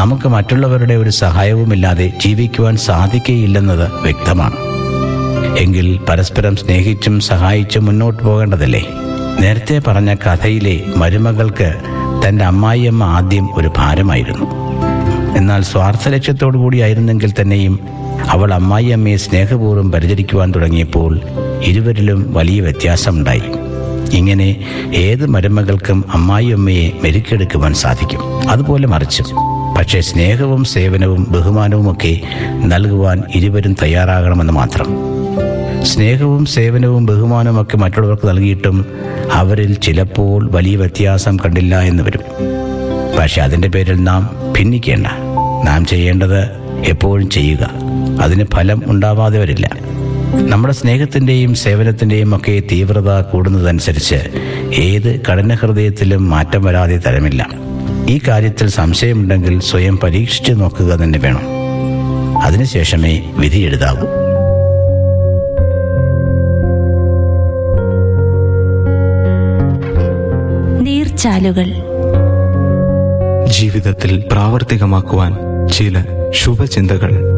നമുക്ക് മറ്റുള്ളവരുടെ ഒരു സഹായവുമില്ലാതെ ജീവിക്കുവാൻ സാധിക്കുകയില്ലെന്നത് വ്യക്തമാണ് എങ്കിൽ പരസ്പരം സ്നേഹിച്ചും സഹായിച്ചും മുന്നോട്ട് പോകേണ്ടതല്ലേ നേരത്തെ പറഞ്ഞ കഥയിലെ മരുമകൾക്ക് തൻ്റെ അമ്മായിയമ്മ ആദ്യം ഒരു ഭാരമായിരുന്നു എന്നാൽ സ്വാർത്ഥ ലക്ഷ്യത്തോടു കൂടിയായിരുന്നെങ്കിൽ തന്നെയും അവൾ അമ്മായിയമ്മയെ സ്നേഹപൂർവ്വം പരിചരിക്കുവാൻ തുടങ്ങിയപ്പോൾ ഇരുവരിലും വലിയ വ്യത്യാസമുണ്ടായി ഇങ്ങനെ ഏത് മരുമകൾക്കും അമ്മായിയമ്മയെ മെരുക്കെടുക്കുവാൻ സാധിക്കും അതുപോലെ മറിച്ചും പക്ഷേ സ്നേഹവും സേവനവും ബഹുമാനവുമൊക്കെ നൽകുവാൻ ഇരുവരും തയ്യാറാകണമെന്ന് മാത്രം സ്നേഹവും സേവനവും ബഹുമാനവുമൊക്കെ മറ്റുള്ളവർക്ക് നൽകിയിട്ടും അവരിൽ ചിലപ്പോൾ വലിയ വ്യത്യാസം കണ്ടില്ല എന്ന് വരും പക്ഷെ അതിൻ്റെ പേരിൽ നാം ഭിന്നിക്കേണ്ട നാം ചെയ്യേണ്ടത് എപ്പോഴും ചെയ്യുക അതിന് ഫലം ഉണ്ടാവാതെ വരില്ല നമ്മുടെ സ്നേഹത്തിൻ്റെയും സേവനത്തിൻ്റെയും ഒക്കെ തീവ്രത കൂടുന്നതനുസരിച്ച് ഏത് കഠിനഹൃദയത്തിലും മാറ്റം വരാതെ തരമില്ല ഈ കാര്യത്തിൽ സംശയമുണ്ടെങ്കിൽ സ്വയം പരീക്ഷിച്ചു നോക്കുക തന്നെ വേണം അതിനുശേഷമേ വിധി എഴുതാവൂ നീർച്ചാലുകൾ ജീവിതത്തിൽ പ്രാവർത്തികമാക്കുവാൻ ചില ശുഭചിന്തകൾ